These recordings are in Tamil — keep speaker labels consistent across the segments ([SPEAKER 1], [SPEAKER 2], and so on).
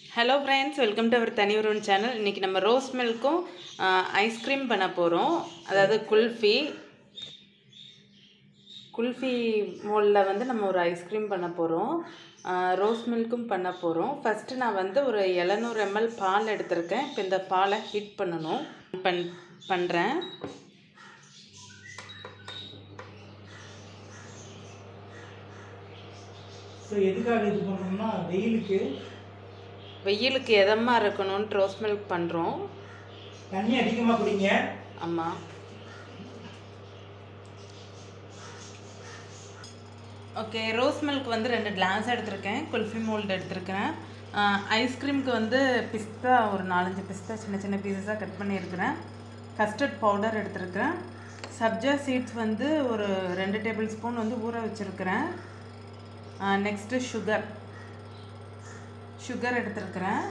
[SPEAKER 1] Hello friends welcome to our Thani Oruvan channel இன்றைக்கி நம்ம ரோஸ் மில்க்கும் ஐஸ்கிரீம் பண்ண போகிறோம் அதாவது குல்ஃபி குல்ஃபி மோலில் வந்து நம்ம ஒரு ஐஸ்கிரீம் பண்ண போகிறோம் ரோஸ் மில்க்கும் பண்ண போகிறோம் ஃபஸ்ட்டு நான் வந்து ஒரு எழுநூறு எம்எல் பால் எடுத்திருக்கேன் இப்போ இந்த பாலை ஹீட் பண்ணணும் பண் பண்ணுறேன்
[SPEAKER 2] ஸோ எதுக்காக இது பண்ணோம்னா வெயிலுக்கு
[SPEAKER 1] வெயிலுக்கு எதமாக இருக்கணும்னு ரோஸ் மில்க் பண்ணுறோம்
[SPEAKER 2] தண்ணி அதிகமாக குடிங்க
[SPEAKER 1] ஆமாம் ஓகே ரோஸ் மில்க் வந்து ரெண்டு கிளாஸ் எடுத்திருக்கேன் குல்ஃபி மோல்டு எடுத்திருக்கிறேன் ஐஸ்கிரீம்க்கு வந்து பிஸ்தா ஒரு நாலஞ்சு பிஸ்தா சின்ன சின்ன பீசஸாக கட் பண்ணியிருக்கிறேன் கஸ்டர்ட் பவுடர் எடுத்திருக்கிறேன் சப்ஜா சீட்ஸ் வந்து ஒரு ரெண்டு டேபிள் ஸ்பூன் வந்து ஊற வச்சுருக்கிறேன் நெக்ஸ்ட்டு சுகர் சுகர் எடுத்திருக்கிறேன்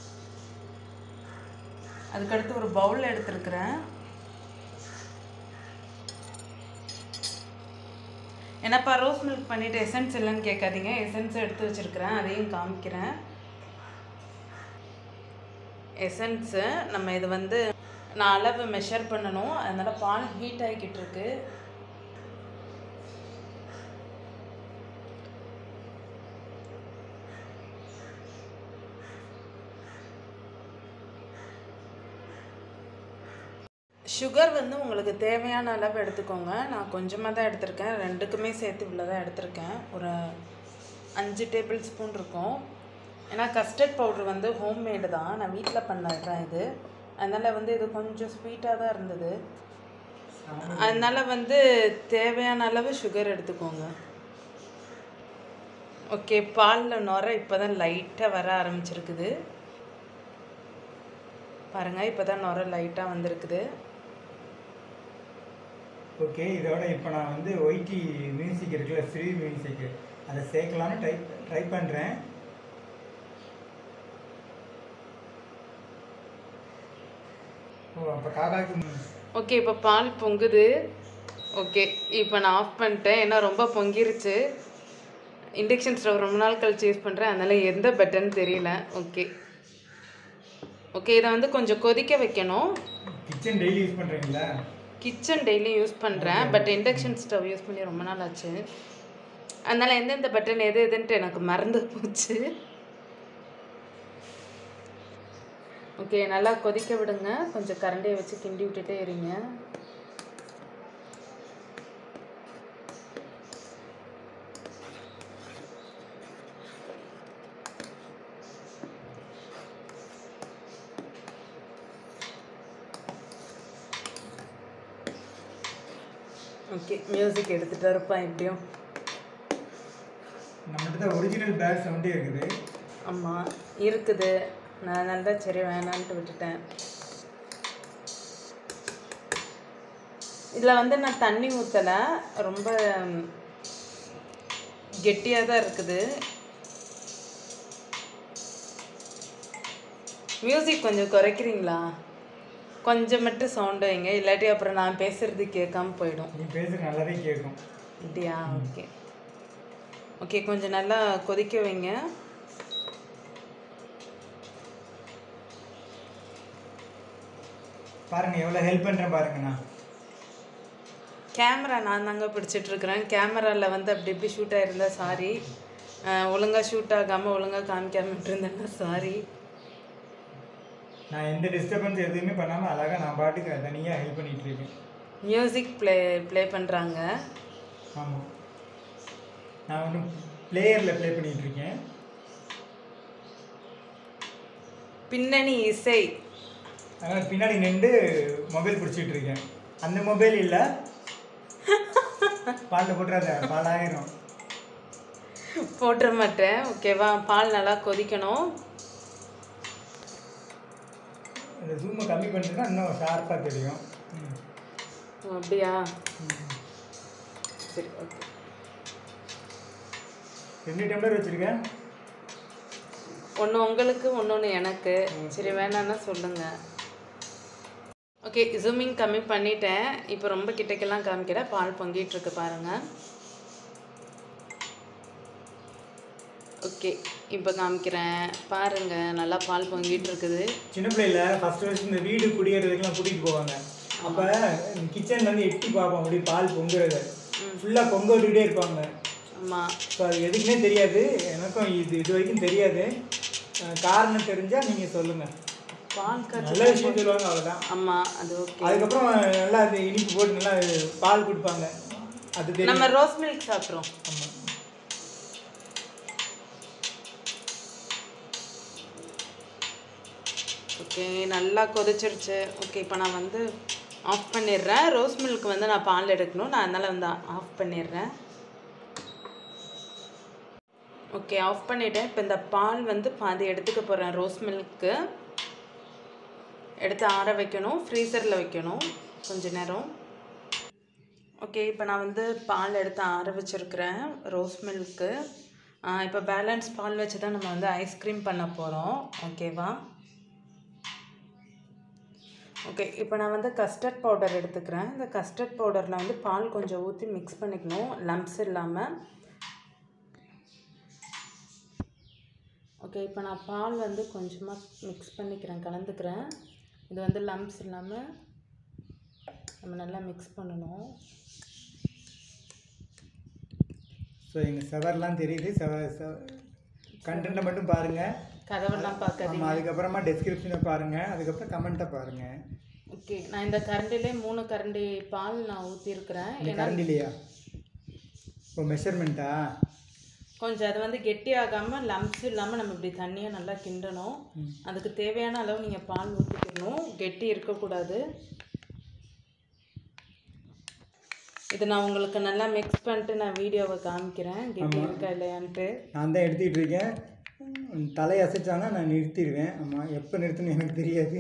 [SPEAKER 1] அதுக்கடுத்து ஒரு பவுல் எடுத்திருக்கிறேன் என்னப்பா ரோஸ் மில்க் பண்ணிவிட்டு எசன்ஸ் இல்லைன்னு கேட்காதீங்க எசன்ஸ் எடுத்து வச்சுருக்கிறேன் அதையும் காமிக்கிறேன் எசன்ஸு நம்ம இது வந்து நான் அளவு மெஷர் பண்ணணும் அதனால் பால் ஹீட் ஆகிக்கிட்டு இருக்கு சுகர் வந்து உங்களுக்கு தேவையான அளவு எடுத்துக்கோங்க நான் கொஞ்சமாக தான் எடுத்திருக்கேன் ரெண்டுக்குமே சேர்த்து இவ்வளோ தான் எடுத்திருக்கேன் ஒரு அஞ்சு டேபிள் ஸ்பூன் இருக்கும் ஏன்னா கஸ்டர்ட் பவுட்ரு வந்து ஹோம்மேடு தான் நான் வீட்டில் பண்ணது தான் இது அதனால் வந்து இது கொஞ்சம் ஸ்வீட்டாக தான் இருந்தது அதனால் வந்து தேவையான அளவு சுகர் எடுத்துக்கோங்க ஓகே பாலில் நுர இப்போ தான் லைட்டாக வர ஆரம்பிச்சிருக்குது பாருங்கள் இப்போ தான் நுர லைட்டாக வந்திருக்குது
[SPEAKER 2] ஓகே இதோட இப்போ நான் வந்து ஒய்டி மியூசிக் இருக்குல்ல ஃப்ரீ மியூசிக் அதை சேர்க்கலான்னு ட்ரை ட்ரை பண்ணுறேன் ஓ அப்போ காக்காக்கு
[SPEAKER 1] ஓகே இப்போ பால் பொங்குது ஓகே இப்போ நான் ஆஃப் பண்ணிட்டேன் ஏன்னா ரொம்ப பொங்கிருச்சு இண்டக்ஷன் ஸ்டவ் ரொம்ப நாள் கழிச்சு யூஸ் பண்ணுறேன் அதனால் எந்த பட்டன் தெரியல ஓகே ஓகே இதை வந்து கொஞ்சம் கொதிக்க வைக்கணும்
[SPEAKER 2] கிச்சன் டெய்லி யூஸ் பண்ணுறீங்களா
[SPEAKER 1] கிச்சன் டெய்லியும் யூஸ் பண்ணுறேன் பட் இண்டக்ஷன் ஸ்டவ் யூஸ் பண்ணி ரொம்ப நாள் ஆச்சு அதனால் எந்தெந்த பட்டன் எது எதுன்ட்டு எனக்கு மறந்து போச்சு ஓகே நல்லா கொதிக்க விடுங்க கொஞ்சம் கரண்டியை வச்சு கிண்டி விட்டுட்டே இருங்க ஓகே மியூசிக் எடுத்துகிட்டு இருப்பான் எப்படியும்
[SPEAKER 2] நம்மகிட்ட தான் ஒரிஜினல் பேட் சவுண்டே இருக்குது
[SPEAKER 1] ஆமாம் இருக்குது நான் அதனால தான் சரி வேணான்ட்டு விட்டுட்டேன் இதில் வந்து நான் தண்ணி ஊற்றலை ரொம்ப கெட்டியாக தான் இருக்குது மியூசிக் கொஞ்சம் குறைக்கிறீங்களா கொஞ்சம் மட்டும் சவுண்டு வைங்க இல்லாட்டி அப்புறம் நான் பேசுறது கேட்காம போயிடும்
[SPEAKER 2] நீ பேசுகிற நல்லாவே கேட்கும்
[SPEAKER 1] அப்படியா ஓகே ஓகே கொஞ்சம் நல்லா கொதிக்க வைங்க
[SPEAKER 2] பாருங்க எவ்வளோ ஹெல்ப் பண்ணுறேன் பாருங்கண்ணா
[SPEAKER 1] கேமரா நான் தாங்க பிடிச்சிட்ருக்கிறேன் கேமராவில் வந்து அப்படி இப்படி ஷூட் ஆகிருந்தா சாரி ஒழுங்காக ஷூட் ஆகாமல் ஒழுங்காக காமிக்காம இருந்தேன்னா சாரி
[SPEAKER 2] நான் எந்த டிஸ்டர்பன்ஸ் எதுவுமே பண்ணாமல் அழகாக நான் பாட்டுக்கு தனியாக ஹெல்ப் பண்ணிட்டு இருக்கேன்
[SPEAKER 1] மியூசிக் ப்ளே ப்ளே பண்ணுறாங்க
[SPEAKER 2] ஆமாம் நான் ஒன்றும் பிளேயரில் ப்ளே பண்ணிட்டு இருக்கேன்
[SPEAKER 1] பின்னணி இசை
[SPEAKER 2] அதனால் பின்னாடி நின்று மொபைல் பிடிச்சிட்டு இருக்கேன் அந்த மொபைல் இல்லை பாலில் போட்டுறாத பால் ஆயிரும்
[SPEAKER 1] போட்டுற மாட்டேன் ஓகேவா பால் நல்லா கொதிக்கணும்
[SPEAKER 2] அந்த ஜூமை கம்மி பண்ணிட்டுனா இன்னும் ஷார்ப்பாக தெரியும் ம்.
[SPEAKER 1] ஓ, அப்படியா சரி ஓகே
[SPEAKER 2] ரெண்டு டம்ளர் வச்சுருக்கேன்
[SPEAKER 1] ஒன்று உங்களுக்கு ஒன்று எனக்கு சரி வேணான்னா சொல்லுங்கள் ஓகே ஜூமிங் கம்மி பண்ணிட்டேன் இப்போ ரொம்ப கிட்டக்கெல்லாம் காமிக்கிறேன் பால் பொங்கிட்டு இருக்கு பாருங்கள் ஓகே இப்போ காமிக்கிறேன் பாருங்க நல்லா பால் பொங்கிட்டு இருக்குது
[SPEAKER 2] சின்ன பிள்ளையில ஃபர்ஸ்ட் ஃபர்ஸ்ட் இந்த வீடு குடியேறதுக்கெல்லாம் கூட்டிகிட்டு போவாங்க அப்போ கிச்சன்ல இருந்து எட்டி பார்ப்போம் அப்படி பால் பொங்குறது ஃபுல்லாக பொங்க விட்டுக்கிட்டே இருப்பாங்க
[SPEAKER 1] ஆமாம்
[SPEAKER 2] ஸோ அது எதுக்குன்னே தெரியாது எனக்கும் இது இது வரைக்கும் தெரியாது அஹ் காரணம் தெரிஞ்சால் நீங்கள் சொல்லுங்கள்
[SPEAKER 1] பால் கறி
[SPEAKER 2] நல்ல விஷயம் சொல்லுவாங்க அவ்வளோதான்
[SPEAKER 1] ஆமாம் அது ஓகே
[SPEAKER 2] அதுக்கப்புறம் நல்லா அது இனிப்பு போட்டு நல்லா பால் கொடுப்பாங்க அது தெரியும்
[SPEAKER 1] நம்ம ரோஸ் மில்க் சாப்பிட்றோம்
[SPEAKER 2] ஆமாம்
[SPEAKER 1] ஓகே நல்லா கொதிச்சிருச்சு ஓகே இப்போ நான் வந்து ஆஃப் பண்ணிடுறேன் ரோஸ் மில்க் வந்து நான் பால் எடுக்கணும் நான் அதனால் வந்து ஆஃப் பண்ணிடுறேன் ஓகே ஆஃப் பண்ணிட்டேன் இப்போ இந்த பால் வந்து பாதி எடுத்துக்க போகிறேன் ரோஸ் மில்க்கு எடுத்து ஆற வைக்கணும் ஃப்ரீசரில் வைக்கணும் கொஞ்ச நேரம் ஓகே இப்போ நான் வந்து பால் எடுத்து ஆற வச்சுருக்கிறேன் ரோஸ் மில்க்கு இப்போ பேலன்ஸ் பால் வச்சு தான் நம்ம வந்து ஐஸ்கிரீம் பண்ண போகிறோம் ஓகேவா ஓகே இப்போ நான் வந்து கஸ்டர்ட் பவுடர் எடுத்துக்கிறேன் இந்த கஸ்டர்ட் பவுடரில் வந்து பால் கொஞ்சம் ஊற்றி மிக்ஸ் பண்ணிக்கணும் லம்ஸ் இல்லாமல் ஓகே இப்போ நான் பால் வந்து கொஞ்சமாக மிக்ஸ் பண்ணிக்கிறேன் கலந்துக்கிறேன் இது வந்து லம்ஸ் இல்லாமல் நம்ம நல்லா மிக்ஸ் பண்ணணும்
[SPEAKER 2] ஸோ எங்கள் செவர்லாம் தெரியுது செவ கண்டென்ட்டை மட்டும் பாருங்கள்
[SPEAKER 1] கதவெல்லாம் பார்க்காதீங்க
[SPEAKER 2] ஆமாம் அதுக்கப்புறமா டெஸ்கிரிப்ஷனை பாருங்கள் அதுக்கப்புறம் கமெண்ட்டை பாருங்கள்
[SPEAKER 1] ஓகே நான் இந்த கரண்டிலே மூணு கரண்டி பால் நான் ஊற்றிருக்கிறேன்
[SPEAKER 2] இந்த
[SPEAKER 1] ஏன்னா
[SPEAKER 2] கரண்ட் இல்லையா இப்போ மெஷர்மெண்ட்டா
[SPEAKER 1] கொஞ்சம் அது வந்து கெட்டி ஆகாமல் லம்ஸ் இல்லாமல் நம்ம இப்படி தண்ணியை நல்லா கிண்டணும் அதுக்கு தேவையான அளவு நீங்கள் பால் ஊற்றிக்கணும் கெட்டி இருக்கக்கூடாது இது நான் உங்களுக்கு நல்லா மிக்ஸ் பண்ணிட்டு நான் வீடியோவை காமிக்கிறேன் கெட்டி இருக்கா இல்லையான்ட்டு
[SPEAKER 2] நான் தான் எடுத்துக்கிட்டு இருக்கேன் உம், தலையை அசைச்சானா நான் நிறுத்திடுவேன் ஆமாம் எப்போ நிறுத்தணும் எனக்கு தெரியாது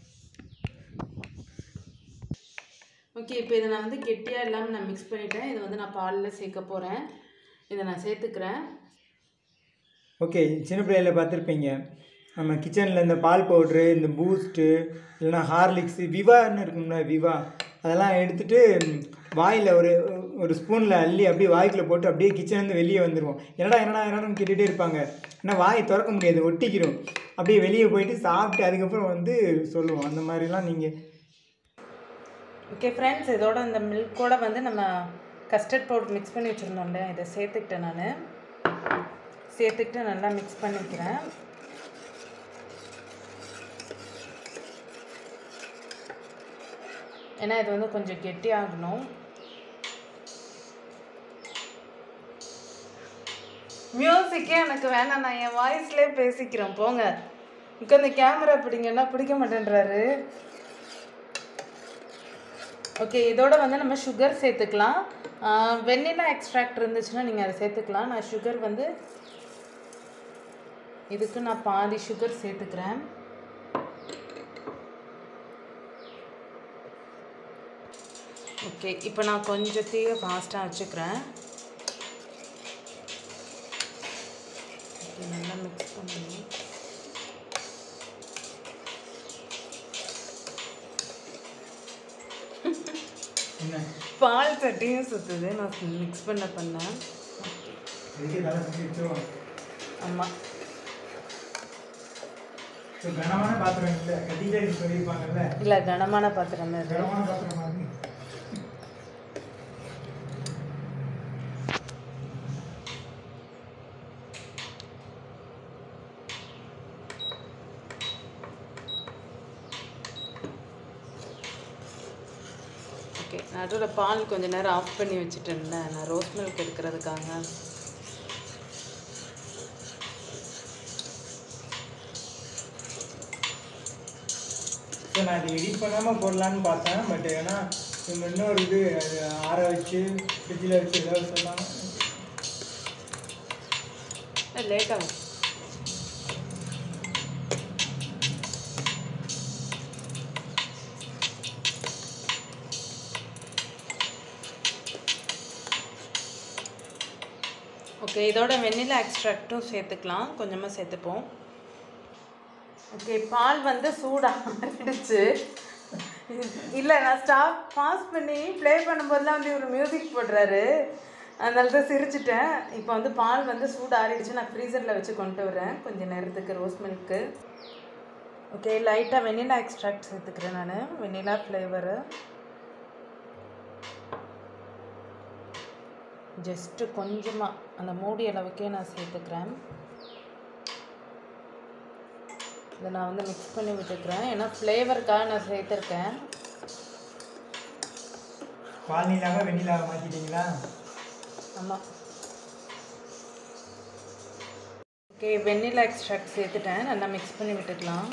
[SPEAKER 1] ஓகே இப்போ இதை நான் வந்து கெட்டியாக இல்லாமல் நான் மிக்ஸ் பண்ணிட்டேன் இதை வந்து நான் பாலில் சேர்க்க போகிறேன் இதை நான் சேர்த்துக்கிறேன்
[SPEAKER 2] ஓகே சின்ன பிள்ளையில பார்த்துருப்பீங்க நம்ம கிச்சனில் இந்த பால் பவுட்ரு இந்த பூஸ்ட்டு இல்லைன்னா ஹார்லிக்ஸு விவான்னு இருக்கும்ல விவா அதெல்லாம் எடுத்துட்டு வாயில் ஒரு ஒரு ஸ்பூனில் அள்ளி அப்படியே வாய்க்குள்ள போட்டு அப்படியே கிச்சன்லேருந்து வெளியே வந்துடுவோம் என்னடா என்னடா என்னடான்னு கேட்டுகிட்டே இருப்பாங்க ஏன்னா வாய் திறக்க முடியாது ஒட்டிக்கிறோம் அப்படியே வெளியே போயிட்டு சாப்பிட்டு அதுக்கப்புறம் வந்து சொல்லுவோம் அந்த மாதிரிலாம் நீங்கள்
[SPEAKER 1] ஓகே ஃப்ரெண்ட்ஸ் இதோட இந்த மில்கோட வந்து நம்ம கஸ்டர்ட் பவுடர் மிக்ஸ் பண்ணி வச்சுருந்தோம்ல இதை சேர்த்துக்கிட்டேன் நான் சேர்த்துக்கிட்டு நல்லா மிக்ஸ் பண்ணிக்கிறேன் ஏன்னா இது வந்து கொஞ்சம் கெட்டி ஆகணும் மியூசிக்கே எனக்கு வேணாம் நான் என் வாய்ஸ்லேயே பேசிக்கிறேன் போங்க உட்காந்து கேமரா பிடிங்கன்னா பிடிக்க மாட்டேன்றாரு ஓகே இதோட வந்து நம்ம சுகர் சேர்த்துக்கலாம் வெண்ணிலா எக்ஸ்ட்ராக்ட் இருந்துச்சுன்னா நீங்கள் அதை சேர்த்துக்கலாம் நான் சுகர் வந்து இதுக்கு நான் பாதி சுகர் சேர்த்துக்கிறேன் ஓகே இப்போ நான் கொஞ்சம் தீய ஃபாஸ்ட்டாக வச்சுக்கிறேன் ஓகே நல்லா மிக்ஸ் பண்ணணும்
[SPEAKER 2] என்ன
[SPEAKER 1] பால் சட்டியும் சுற்றுது நான் மிக்ஸ் பண்ண பண்ணேன்
[SPEAKER 2] இதுக்கே தலை சுற்றி வச்சிருவோம்
[SPEAKER 1] ஆமாம்
[SPEAKER 2] ஸோ கனமான பாத்திரம் இல்லை கட்டிஜா இது சொல்லியிருப்பாங்கல்ல
[SPEAKER 1] இல்லை கனமான பாத்திரம் இது
[SPEAKER 2] கனமான பாத்திரம் மாதிரி
[SPEAKER 1] ஓகே நடுவில் பால் கொஞ்ச நேரம் ஆஃப் பண்ணி வச்சுட்டேன்ல நான் ரோஸ் மில்க் எடுக்கிறதுக்காக
[SPEAKER 2] ஸோ நான் இது எடிட் பண்ணாமல் போடலான்னு பார்த்தேன் பட் ஏன்னா இவங்க இன்னொரு இது அது ஆற வச்சு ஃப்ரிட்ஜில் வச்சு ஏதாவது சொன்னாங்க
[SPEAKER 1] லேட் ஆகும் ஓகே இதோட வெண்ணிலா எக்ஸ்ட்ராக்ட்டும் சேர்த்துக்கலாம் கொஞ்சமாக சேர்த்துப்போம் ஓகே பால் வந்து சூடாகிடுச்சு இல்லை நான் ஸ்டாப் பாஸ் பண்ணி ப்ளே பண்ணும்போதெல்லாம் வந்து இவர் மியூசிக் போடுறாரு அதனால தான் சிரிச்சிட்டேன் இப்போ வந்து பால் வந்து சூடு ஆறிடுச்சு நான் ஃப்ரீசரில் வச்சு கொண்டு வரேன் கொஞ்சம் நேரத்துக்கு ரோஸ் மில்க்கு ஓகே லைட்டாக வெனிலா எக்ஸ்ட்ராக்ட் சேர்த்துக்கிறேன் நான் வெனிலா ஃப்ளேவரு ஜஸ்ட்டு கொஞ்சமாக அந்த மூடி அளவுக்கே நான் சேர்த்துக்கிறேன் இதை நான் வந்து மிக்ஸ் பண்ணி விட்டுக்கிறேன் ஏன்னா ஃப்ளேவருக்காக நான் சேர்த்துருக்கேன்
[SPEAKER 2] பால் நீலாக வெண்ணிலாக மாற்றிட்டீங்களா
[SPEAKER 1] ஆமாம் ஓகே வெண்ணிலா எக்ஸ்ட்ராக்ட் சேர்த்துட்டேன் நல்லா மிக்ஸ் பண்ணி விட்டுக்கலாம்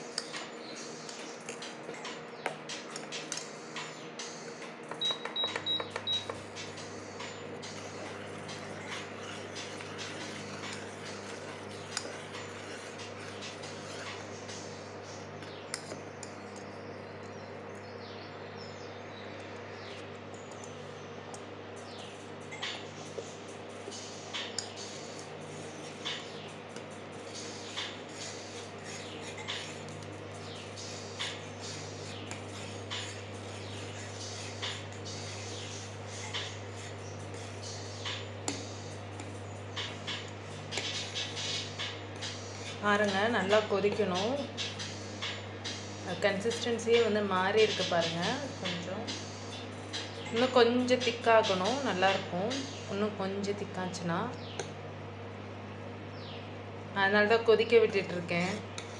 [SPEAKER 1] பாருங்க நல்லா கொதிக்கணும் கன்சிஸ்டன்சியே வந்து மாறி இருக்கு பாருங்க கொஞ்சம் இன்னும் கொஞ்சம் திக்காகணும் நல்லாயிருக்கும் இன்னும் கொஞ்சம் திக்காச்சுன்னா அதனால தான் கொதிக்க விட்டுட்டு இருக்கேன்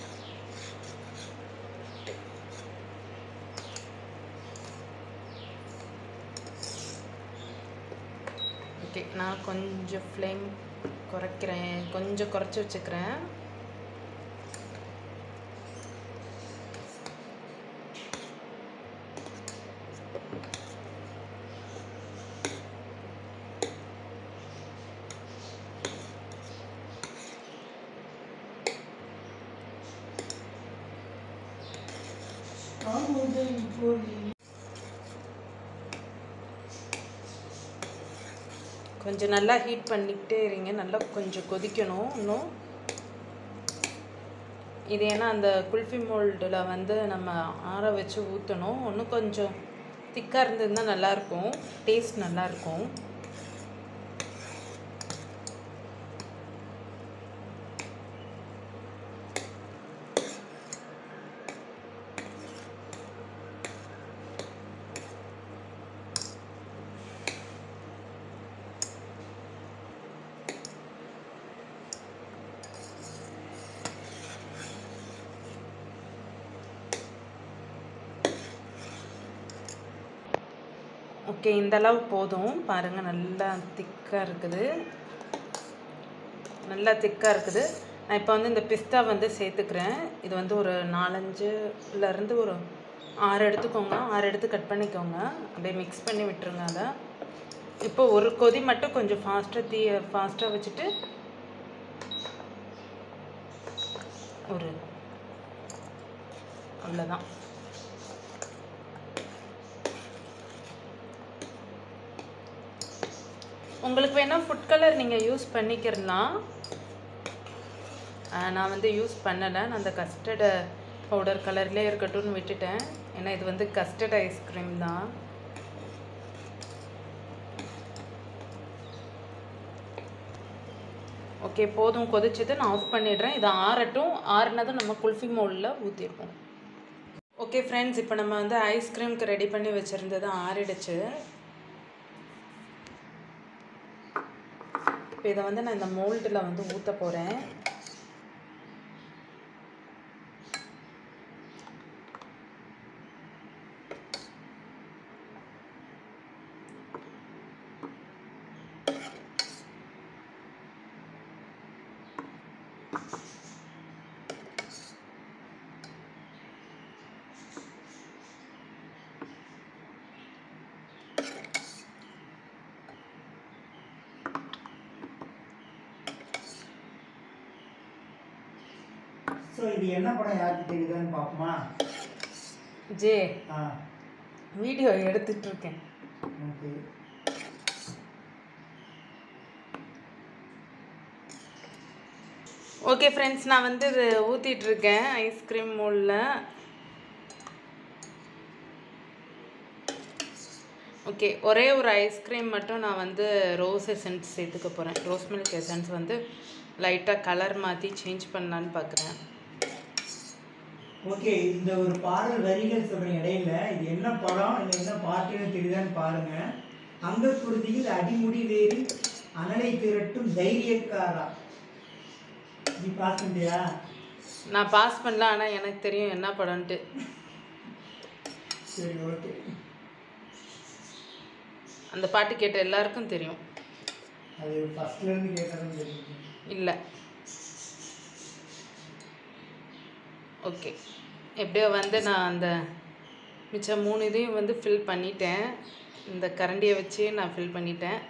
[SPEAKER 1] ஓகே நான் கொஞ்சம் ஃப்ளேம் குறைக்கிறேன் கொஞ்சம் குறைச்சி வச்சுக்கிறேன் கொஞ்சம் நல்லா ஹீட் பண்ணிக்கிட்டே இருங்க நல்லா கொஞ்சம் கொதிக்கணும் இன்னும் இது ஏன்னா அந்த குல்ஃபி மோல்டில் வந்து நம்ம ஆற வச்சு ஊற்றணும் இன்னும் கொஞ்சம் திக்காக இருந்ததுன்னா நல்லாயிருக்கும் டேஸ்ட் நல்லாயிருக்கும் ஓகே இந்த அளவு போதும் பாருங்கள் நல்லா திக்காக இருக்குது நல்லா திக்காக இருக்குது நான் இப்போ வந்து இந்த பிஸ்தா வந்து சேர்த்துக்கிறேன் இது வந்து ஒரு நாலஞ்சுலேருந்து ஒரு ஆறு எடுத்துக்கோங்க ஆறு எடுத்து கட் பண்ணிக்கோங்க அப்படியே மிக்ஸ் பண்ணி விட்டுருங்க அதை இப்போ ஒரு கொதி மட்டும் கொஞ்சம் ஃபாஸ்ட்டாக தீ ஃபாஸ்ட்டாக வச்சுட்டு ஒரு அவ்வளோதான் உங்களுக்கு வேணால் ஃபுட் கலர் நீங்கள் யூஸ் பண்ணிக்கிறலாம் ஆஹ் நான் வந்து யூஸ் பண்ணலை நான் அந்த கஸ்டர்டு பவுடர் கலர்லேயே இருக்கட்டும்னு விட்டுட்டேன் ஏன்னா இது வந்து கஸ்டர்ட் ஐஸ்கிரீம் தான் ஓகே போதும் கொதிச்சது நான் ஆஃப் பண்ணிடுறேன் இது ஆறட்டும் ஆறுனதும் நம்ம குல்ஃபி மோலில் ஊற்றிருப்போம் ஓகே ஃப்ரெண்ட்ஸ் இப்போ நம்ம வந்து ஐஸ்கிரீம்க்கு ரெடி பண்ணி வச்சுருந்தது ஆறிடுச்சு இப்போ இதை வந்து நான் இந்த மோல்டில் வந்து ஊற்ற போகிறேன்
[SPEAKER 2] ஸோ இது என்ன படம் யாருக்கு தெரியுதான்னு பார்ப்போமா
[SPEAKER 1] ஜே
[SPEAKER 2] ஆ
[SPEAKER 1] வீடியோ எடுத்துட்டு இருக்கேன்
[SPEAKER 2] ஓகே
[SPEAKER 1] ஓகே ஃப்ரெண்ட்ஸ் நான் வந்து இது ஊற்றிட்டு இருக்கேன் ஐஸ்கிரீம் மோலில் ஓகே ஒரே ஒரு ஐஸ்கிரீம் மட்டும் நான் வந்து ரோஸ் எசன்ஸ் சேர்த்துக்க போகிறேன் ரோஸ் மில்க் எசன்ஸ் வந்து லைட்டாக கலர் மாற்றி சேஞ்ச் பண்ணலான்னு பார்க்குறேன்
[SPEAKER 2] ஓகே இந்த ஒரு பாடல் வரிகள் சொல்ற இடையில இது என்ன படம் இல்லை என்ன பாட்டுன்னு தெரியுதான்னு பாருங்க அங்க குருதியில் அடிமுடி வேறி அனலை திரட்டும் தைரியக்காரா நீ பாஸ் பண்ணியா
[SPEAKER 1] நான் பாஸ் பண்ணல ஆனால் எனக்கு தெரியும் என்ன படம்ன்ட்டு
[SPEAKER 2] சரி ஓகே
[SPEAKER 1] அந்த பாட்டு கேட்ட எல்லாருக்கும் தெரியும்
[SPEAKER 2] அது ஃபர்ஸ்ட்ல இருந்து கேட்டாலும் தெரியும்
[SPEAKER 1] இல்லை ஓகே எப்படியோ வந்து நான் அந்த மிச்சம் மூணு இதையும் வந்து ஃபில் பண்ணிட்டேன் இந்த கரண்டியை வச்சு நான் ஃபில் பண்ணிட்டேன்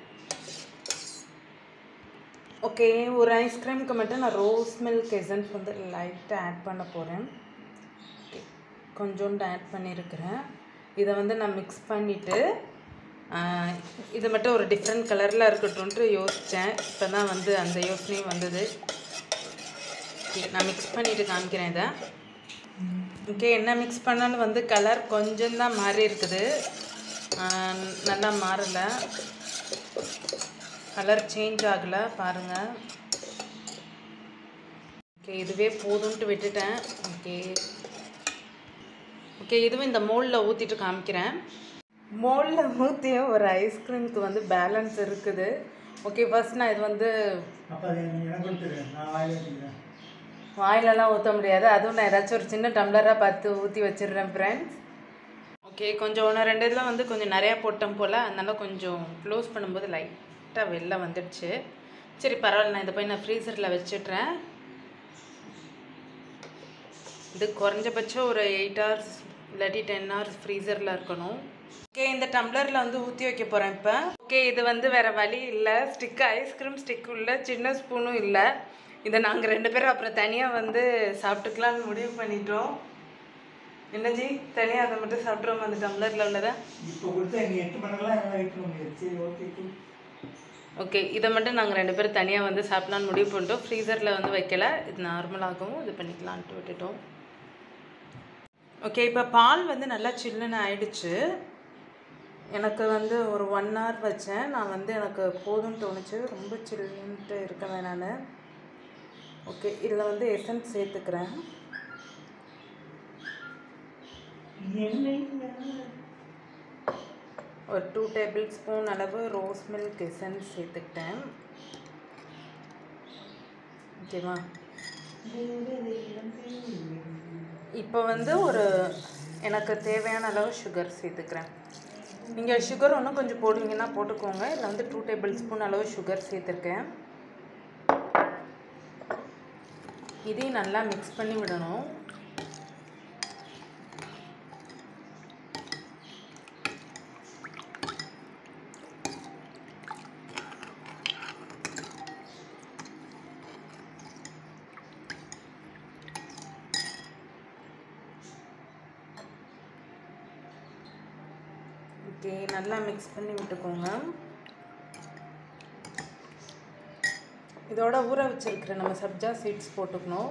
[SPEAKER 1] ஓகே ஒரு ஐஸ்கிரீமுக்கு மட்டும் நான் ரோஸ் மில்க் எசன்ஸ் வந்து லைட்டாக ஆட் பண்ண போகிறேன் ஓகே கொஞ்சோண்டு ஆட் பண்ணியிருக்கிறேன் இதை வந்து நான் மிக்ஸ் பண்ணிவிட்டு இது மட்டும் ஒரு டிஃப்ரெண்ட் கலரில் இருக்கட்டும்ன்ட்டு யோசித்தேன் இப்போ தான் வந்து அந்த யோசனையும் வந்தது ஓகே நான் மிக்ஸ் பண்ணிவிட்டு காமிக்கிறேன் இதை ஓகே என்ன மிக்ஸ் பண்ணாலும் வந்து கலர் கொஞ்சம் தான் மாறி இருக்குது ஆஹ் நல்லா மாறலை கலர் சேஞ்ச் ஆகலை பாருங்கள் ஓகே இதுவே போதும்ன்ட்டு விட்டுட்டேன் ஓகே ஓகே இதுவும் இந்த மோல்டில் ஊற்றிட்டு காமிக்கிறேன் மோல்டில் ஊற்றியும் ஒரு ஐஸ்கிரீமுக்கு வந்து பேலன்ஸ் இருக்குது ஓகே ஃபர்ஸ்ட் நான் இது வந்து
[SPEAKER 2] அப்போ அதை நீ எனக்கு கொடுத்துரு நான் வாயில் வச்சுக்கிறேன்
[SPEAKER 1] வாயிலெல்லாம் ஊற்ற முடியாது அதுவும் நான் ஏதாச்சும் ஒரு சின்ன டம்ளராக பார்த்து ஊற்றி வச்சிடுறேன் ஃப்ரெண்ட்ஸ் ஓகே கொஞ்சம் ஒன்று ரெண்டு இதில் வந்து கொஞ்சம் நிறையா போட்டோம் போல் அதனால கொஞ்சம் க்ளோஸ் பண்ணும்போது லைட்டாக வெளில வந்துடுச்சு சரி பரவாயில்ல நான் இதை போய் நான் ஃப்ரீசரில் வச்சிடுறேன் இது குறைஞ்சபட்சம் ஒரு எயிட் ஹவர்ஸ் இல்லாட்டி டென் ஹவர்ஸ் ஃப்ரீசரில் இருக்கணும் ஓகே இந்த டம்ளரில் வந்து ஊற்றி வைக்க போகிறேன் இப்போ ஓகே இது வந்து வேறு வழி இல்லை ஸ்டிக்கு ஐஸ்கிரீம் ஸ்டிக் உள்ள சின்ன ஸ்பூனும் இல்லை இதை நாங்கள் ரெண்டு பேரும் அப்புறம் தனியாக வந்து சாப்பிட்டுக்கலாம்னு முடிவு பண்ணிட்டோம் என்ன ஜி தனியாக அதை மட்டும் சாப்பிட்ருவோம் அந்த டம்ளரில் உள்ளதை
[SPEAKER 2] இப்போ கொடுத்தா எங்கள் எட்டு மணிக்கெல்லாம் என்னால் வெயிட் பண்ண முடியாது சரி ஓகே cool.
[SPEAKER 1] ஓகே இதை மட்டும் நாங்கள் ரெண்டு பேரும் தனியாக வந்து சாப்பிட்லான்னு முடிவு பண்ணிட்டோம் ஃப்ரீசரில் வந்து வைக்கல இது நார்மலாகவும் இது பண்ணிக்கலான்ட்டு விட்டுட்டோம் ஓகே இப்போ பால் வந்து நல்லா சில்லுன்னு ஆயிடுச்சு எனக்கு வந்து ஒரு ஒன் hour வச்சேன் நான் வந்து எனக்கு போதும்னு தோணுச்சு ரொம்ப சில்லுன்ட்டு இருக்க வேணான்னு ஓகே இதில் வந்து எசன்ஸ் சேர்த்துக்கிறேன் ஒரு டூ டேபிள் ஸ்பூன் அளவு ரோஸ் மில்க் எசன்ஸ் சேர்த்துக்கிட்டேன் ஓகேவா இப்போ வந்து ஒரு எனக்கு தேவையான அளவு சுகர் சேர்த்துக்கிறேன் நீங்கள் சுகர் இன்னும் கொஞ்சம் போடுவீங்கன்னா போட்டுக்கோங்க இதில் வந்து டூ டேபிள் ஸ்பூன் அளவு சுகர் சேர்த்துருக்கேன் இதையும் நல்லா மிக்ஸ் பண்ணி விடணும் ஓகே நல்லா மிக்ஸ் பண்ணி விட்டுக்கோங்க இதோட ஊற வச்சிருக்கிற நம்ம சப்ஜா சீட்ஸ் போட்டுக்கணும்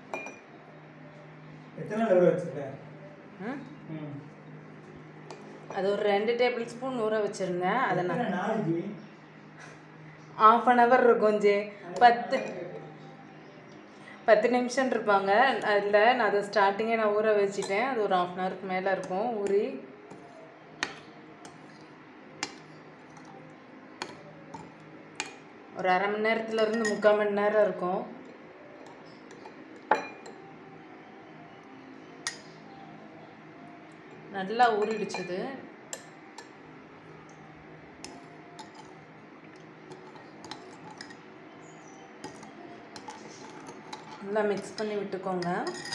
[SPEAKER 2] எத்தனை நாள் ஊற வச்சுருக்க
[SPEAKER 1] ம்?
[SPEAKER 2] ம்
[SPEAKER 1] அது ஒரு ரெண்டு டேபிள் ஸ்பூன் ஊற வச்சிருங்க அதை நான்
[SPEAKER 2] எத்தனை நாளைக்கு
[SPEAKER 1] ஆஃப் அன் ஹவர் இருக்கும் ஜே பத்து பத்து நிமிஷம் இருப்பாங்க அதில் நான் அதை ஸ்டார்டிங்கே நான் ஊற வச்சுட்டேன் அது ஒரு ஆஃப் அன் ஹவருக்கு மேலே இருக்கும் ஊறி ஒரு அரை மணி நேரத்துல இருந்து முக்கால் மணி நேரம் இருக்கும் நல்லா ஊறிடுச்சுது நல்லா மிக்ஸ் பண்ணி விட்டுக்கோங்க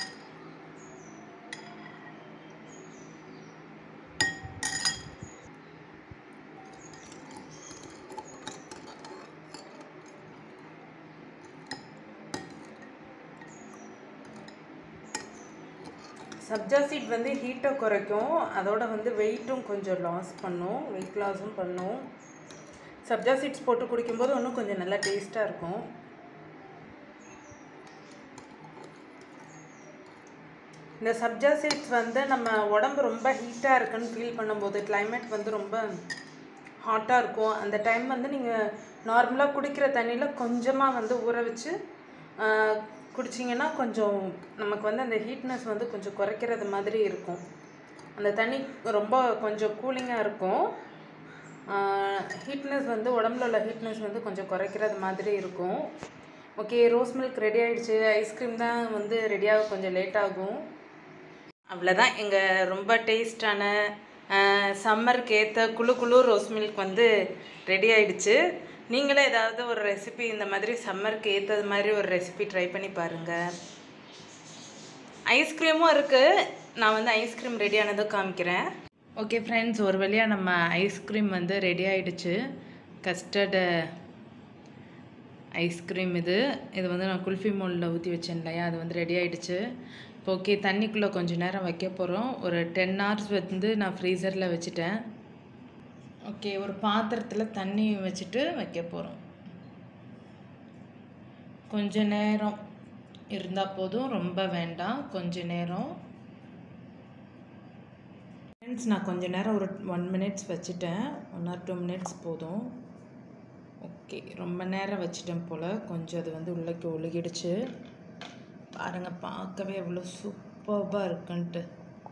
[SPEAKER 1] சப்ஜா சீட் வந்து ஹீட்டை குறைக்கும் அதோட வந்து வெயிட்டும் கொஞ்சம் லாஸ் பண்ணும் வெயிட் லாஸும் பண்ணும் சப்ஜா சீட்ஸ் போட்டு குடிக்கும்போது இன்னும் கொஞ்சம் நல்லா டேஸ்ட்டாக இருக்கும் இந்த சப்ஜா சீட்ஸ் வந்து நம்ம உடம்பு ரொம்ப ஹீட்டாக இருக்குன்னு ஃபீல் பண்ணும்போது climate வந்து ரொம்ப ஹாட்டாக இருக்கும் அந்த டைம் வந்து நீங்கள் நார்மலாக குடிக்கிற தண்ணியில் கொஞ்சமாக வந்து ஊற வச்சு ஆஹ், குடிச்சிங்கன்னா கொஞ்சம் நமக்கு வந்து அந்த ஹீட்னஸ் வந்து கொஞ்சம் குறைக்கிறது மாதிரி இருக்கும் அந்த தண்ணி ரொம்ப கொஞ்சம் கூலிங்காக இருக்கும் ஹீட்னஸ் வந்து உடம்புல உள்ள ஹீட்னஸ் வந்து கொஞ்சம் குறைக்கிறது மாதிரி இருக்கும் ஓகே ரோஸ் மில்க் ரெடி ஆயிடுச்சு ஐஸ்கிரீம் தான் வந்து ரெடியாக கொஞ்சம் லேட் ஆகும் அவ்வளோதான் எங்கள் ரொம்ப டேஸ்டான சம்மருக்கு ஏற்ற குழு குழு ரோஸ் மில்க் வந்து ரெடி ஆயிடுச்சு நீங்களே ஏதாவது ஒரு ரெசிபி இந்த மாதிரி சம்மருக்கு ஏற்றது மாதிரி ஒரு ரெசிபி ட்ரை பண்ணி பாருங்கள் ஐஸ்கிரீமும் இருக்குது நான் வந்து ஐஸ்கிரீம் ரெடி ஆனதும் காமிக்கிறேன் ஓகே ஃப்ரெண்ட்ஸ் ஒரு வழியாக நம்ம ஐஸ்கிரீம் வந்து ரெடி ஆயிடுச்சு கஸ்டர்டு ஐஸ்கிரீம் இது இது வந்து நான் குல்ஃபி மோலில் ஊற்றி வச்சேன் இல்லையா அது வந்து ரெடி ஆயிடுச்சு இப்போ ஓகே தண்ணிக்குள்ளே கொஞ்சம் நேரம் வைக்க போகிறோம் ஒரு டென் ஹவர்ஸ் வந்து நான் ஃப்ரீசரில் வச்சுட்டேன் ஓகே ஒரு பாத்திரத்தில் தண்ணி வச்சுட்டு வைக்க போகிறோம் கொஞ்ச நேரம் இருந்தால் போதும் ரொம்ப வேண்டாம் கொஞ்ச நேரம் ஃப்ரெண்ட்ஸ் நான் கொஞ்ச நேரம் ஒரு ஒன் மினிட்ஸ் வச்சுட்டேன் ஒன் ஆர் டூ மினிட்ஸ் போதும் ஓகே ரொம்ப நேரம் வச்சிட்டேன் போல் கொஞ்சம் அது வந்து உள்ளக்கு ஒழுகிடுச்சு பாருங்கள் பார்க்கவே எவ்வளோ சூப்பராக இருக்குன்ட்டு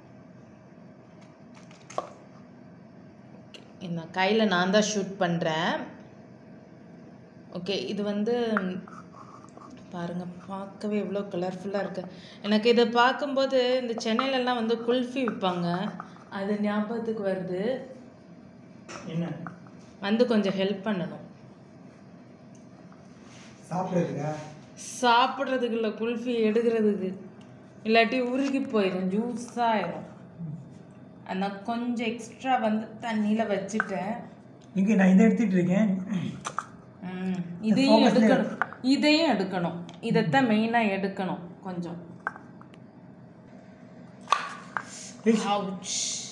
[SPEAKER 1] ஓகே நான் கையில் நான் தான் ஷூட் பண்ணுறேன் ஓகே இது வந்து பாருங்கள் பார்க்கவே எவ்வளோ கலர்ஃபுல்லாக இருக்குது எனக்கு இதை பார்க்கும்போது இந்த சென்னையிலலாம் வந்து குல்ஃபி விற்பாங்க அது ஞாபகத்துக்கு வருது
[SPEAKER 2] என்ன
[SPEAKER 1] வந்து கொஞ்சம் ஹெல்ப் பண்ணணும்
[SPEAKER 2] சாப்பிட்றதுக்கா
[SPEAKER 1] சாப்பிட்றதுக்கு இல்லை குல்ஃபி எடுக்கிறதுக்கு இல்லாட்டி உருகி போயிடும் ஜூஸாக ஆயிடும் ஆனால் கொஞ்சம் எக்ஸ்ட்ரா வந்து தண்ணியில் வச்சுட்டேன்
[SPEAKER 2] இங்கே நான் இதை எடுத்துட்டு இருக்கேன்
[SPEAKER 1] ம், இதையும் எடுக்கணும் இதையும் எடுக்கணும் இதைத்தான் மெயினாக எடுக்கணும் கொஞ்சம் Ouch.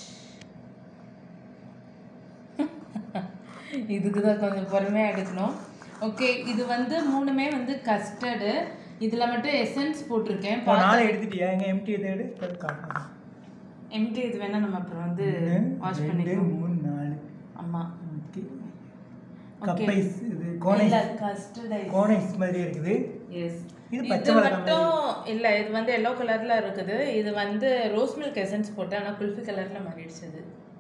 [SPEAKER 1] இதுக்கு தான் கொஞ்சம் பொறுமையாக எடுக்கணும் ஓகே இது வந்து மூணுமே வந்து கஸ்டர்டு இதில் மட்டும் எசன்ஸ் போட்டிருக்கேன்
[SPEAKER 2] இப்போ நாளை எடுத்துட்டியா எங்க எம்டி இதை எடு அது காட்டுறேன்.
[SPEAKER 1] எம்டி இது வேணால் நம்ம அப்புறம் வந்து
[SPEAKER 2] ஒன்று,
[SPEAKER 1] வாஷ்
[SPEAKER 2] ரெண்டு
[SPEAKER 1] பண்ணிக்கலாம்
[SPEAKER 2] மூணு நாலு
[SPEAKER 1] ஆமாம்
[SPEAKER 2] ஓகே கப்பைஸ் இது கோனை
[SPEAKER 1] கஸ்டர்ட்
[SPEAKER 2] கோனைஸ் மாதிரி இருக்குது
[SPEAKER 1] எஸ்
[SPEAKER 2] இது
[SPEAKER 1] இது
[SPEAKER 2] பச்சை மிளகாய்
[SPEAKER 1] மட்டும் இல்லை இது வந்து எல்லோ கலரில் இருக்குது இது வந்து ரோஸ் மில்க் எசன்ஸ் போட்டு ஆனால் குல்ஃபி கலரில் மாறிடுச்சு அது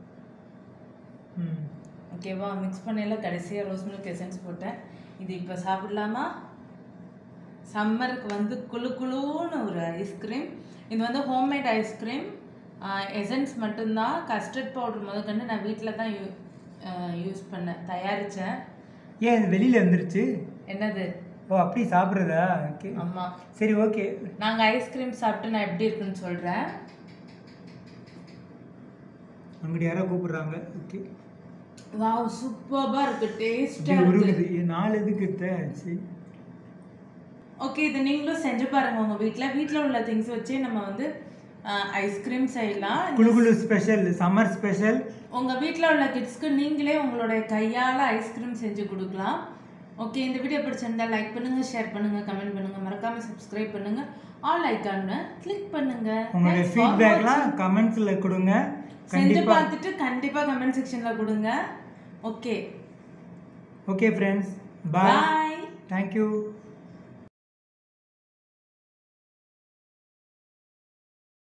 [SPEAKER 2] ம்
[SPEAKER 1] ஓகேவா மிக்ஸ் பண்ணையில் கடைசியாக ரோஸ் மில்க் எசன்ஸ் போட்டேன் இது இப்போ சாப்பிடலாமா சம்மருக்கு வந்து குளு குளுன்னு ஒரு ஐஸ்கிரீம் இது வந்து ஹோம்மேட் ஐஸ்கிரீம் எசன்ஸ் மட்டும்தான் கஸ்டர்ட் பவுடர் முதற்கொண்டு நான் வீட்டில் தான் யூ யூஸ் பண்ணேன் தயாரித்தேன்
[SPEAKER 2] ஏன் இது வெளியில வந்துருச்சு
[SPEAKER 1] என்னது
[SPEAKER 2] ஓ அப்படி சாப்பிட்றதா ஓகே
[SPEAKER 1] ஆமாம்
[SPEAKER 2] சரி ஓகே
[SPEAKER 1] நாங்கள் ஐஸ்கிரீம் சாப்பிட்டு நான் எப்படி இருக்குன்னு சொல்கிறேன்
[SPEAKER 2] அங்கிட்டு யாரோ கூப்பிடுறாங்க ஓகே
[SPEAKER 1] வாவ் சூப்பராக இருக்குது
[SPEAKER 2] இப்படி
[SPEAKER 1] டேஸ்ட்டாக இருக்குது
[SPEAKER 2] உருகுது ஏ, நாலு இதுக்கு எடுத்த சரி
[SPEAKER 1] ஓகே இது நீங்களும் செஞ்சு பாருங்க உங்கள் வீட்டில் வீட்டில் உள்ள திங்ஸ் வச்சு நம்ம வந்து ஐஸ்கிரீம் செய்யலாம்
[SPEAKER 2] குளு குளு ஸ்பெஷல் சம்மர் ஸ்பெஷல்
[SPEAKER 1] உங்கள் வீட்டில் உள்ள கிட்ஸ்க்கு நீங்களே உங்களுடைய கையால் ஐஸ்கிரீம் செஞ்சு கொடுக்கலாம் ஓகே இந்த வீடியோ பிடிச்சிருந்தா லைக் பண்ணுங்கள் ஷேர் பண்ணுங்கள் கமெண்ட் பண்ணுங்கள் மறக்காமல் சப்ஸ்கிரைப் பண்ணுங்கள் ஆல் ஐக்கான்னு கிளிக் பண்ணுங்கள்
[SPEAKER 2] உங்களுடைய ஃபீட்பேக்லாம் கமெண்ட்ஸில் கொடுங்க
[SPEAKER 1] செஞ்சு
[SPEAKER 2] கண்டிப்பாக
[SPEAKER 1] பார்த்துட்டு கண்டிப்பாக கமெண்ட் செக்ஷனில் கொடுங்க okay
[SPEAKER 2] okay friends bye
[SPEAKER 1] bye
[SPEAKER 2] thank you